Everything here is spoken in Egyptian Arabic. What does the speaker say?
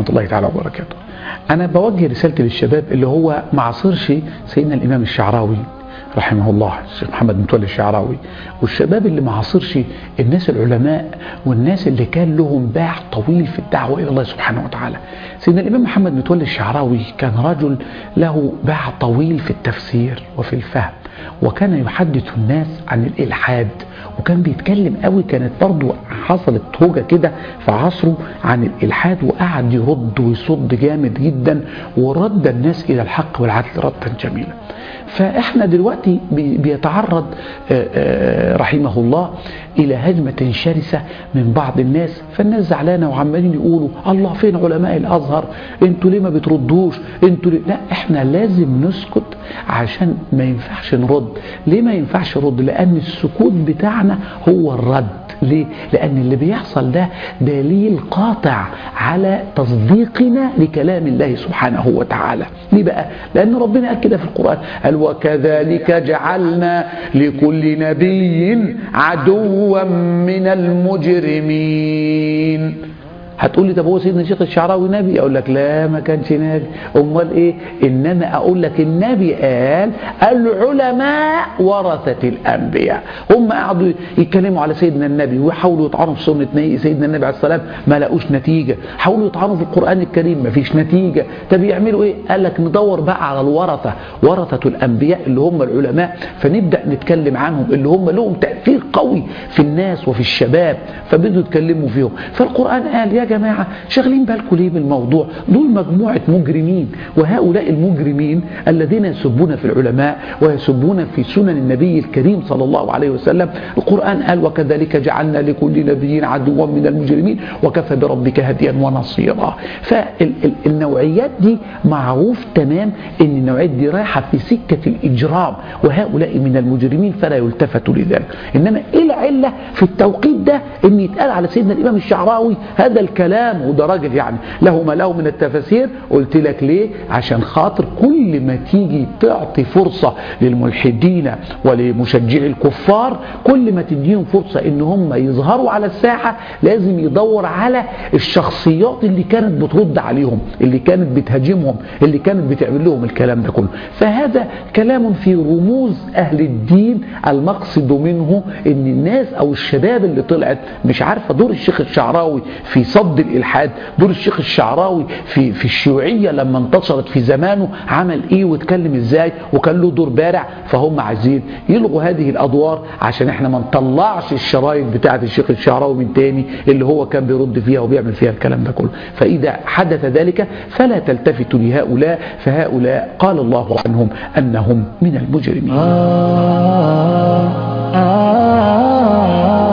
ورحمة الله تعالى وبركاته أنا بوجه رسالتي للشباب اللي هو ما عاصرش سيدنا الإمام الشعراوي رحمه الله الشيخ محمد متولي الشعراوي والشباب اللي ما عاصرش الناس العلماء والناس اللي كان لهم باع طويل في الدعوة إلى الله سبحانه وتعالى سيدنا الإمام محمد متولي الشعراوي كان رجل له باع طويل في التفسير وفي الفهم وكان يحدث الناس عن الإلحاد وكان بيتكلم قوي كانت برضه حصلت هوجة كده في عصره عن الإلحاد وقعد يرد ويصد جامد جدا ورد الناس إلى الحق والعدل ردا جميلا فإحنا دلوقتي بيتعرض رحمه الله إلى هجمة شرسة من بعض الناس فالناس زعلانة وعمالين يقولوا الله فين علماء الأزهر انتوا ليه ما بتردوش انتوا ليه لا احنا لازم نسكت عشان ما ينفعش نرد ليه ما ينفعش نرد لأن السكوت بتاعنا هو الرد ليه؟ لأن اللي بيحصل ده دليل قاطع على تصديقنا لكلام الله سبحانه وتعالى ليه بقى؟ لأن ربنا قال كده في القرآن قال وكذلك جعلنا لكل نبي عدوا من المجرمين هتقول لي طب هو سيدنا الشيخ الشعراوي نبي اقول لك لا ما كانش نبي امال ايه انما اقول لك النبي قال العلماء ورثه الانبياء هم قعدوا يتكلموا على سيدنا النبي ويحاولوا يطعنوا في سنه سيدنا النبي عليه السلام ما لقوش نتيجه حاولوا يطعنوا في القران الكريم ما فيش نتيجه طب يعملوا ايه قال لك ندور بقى على الورثه ورثه الانبياء اللي هم العلماء فنبدا نتكلم عنهم اللي هم لهم تاثير قوي في الناس وفي الشباب فبدوا يتكلموا فيهم فالقران قال يا جماعة شغلين بالكم ليه بالموضوع دول مجموعة مجرمين وهؤلاء المجرمين الذين يسبون في العلماء ويسبون في سنن النبي الكريم صلى الله عليه وسلم القرآن قال وكذلك جعلنا لكل نبي عدوا من المجرمين وكفى بربك هديا ونصيرا فالنوعيات دي معروف تمام ان النوعيات دي رايحة في سكة الإجرام وهؤلاء من المجرمين فلا يلتفت لذلك إنما إيه العلة في التوقيت ده ان يتقال على سيدنا الإمام الشعراوي هذا الكلام وده راجل يعني له ما له من التفاسير قلت لك ليه عشان خاطر كل ما تيجي تعطي فرصة للملحدين ولمشجعي الكفار كل ما تديهم فرصة ان هم يظهروا على الساحة لازم يدور على الشخصيات اللي كانت بترد عليهم اللي كانت بتهاجمهم اللي كانت بتعمل لهم الكلام ده كله فهذا كلام في رموز اهل الدين المقصد منه ان الناس او الشباب اللي طلعت مش عارفة دور الشيخ الشعراوي في صد الإلحاد دور الشيخ الشعراوي في في الشيوعية لما انتصرت في زمانه عمل إيه واتكلم إزاي وكان له دور بارع فهم عايزين يلغوا هذه الأدوار عشان إحنا ما نطلعش الشرايط بتاعة الشيخ الشعراوي من تاني اللي هو كان بيرد فيها وبيعمل فيها الكلام ده كله فإذا حدث ذلك فلا تلتفتوا لهؤلاء فهؤلاء قال الله عنهم أنهم من المجرمين آه آه آه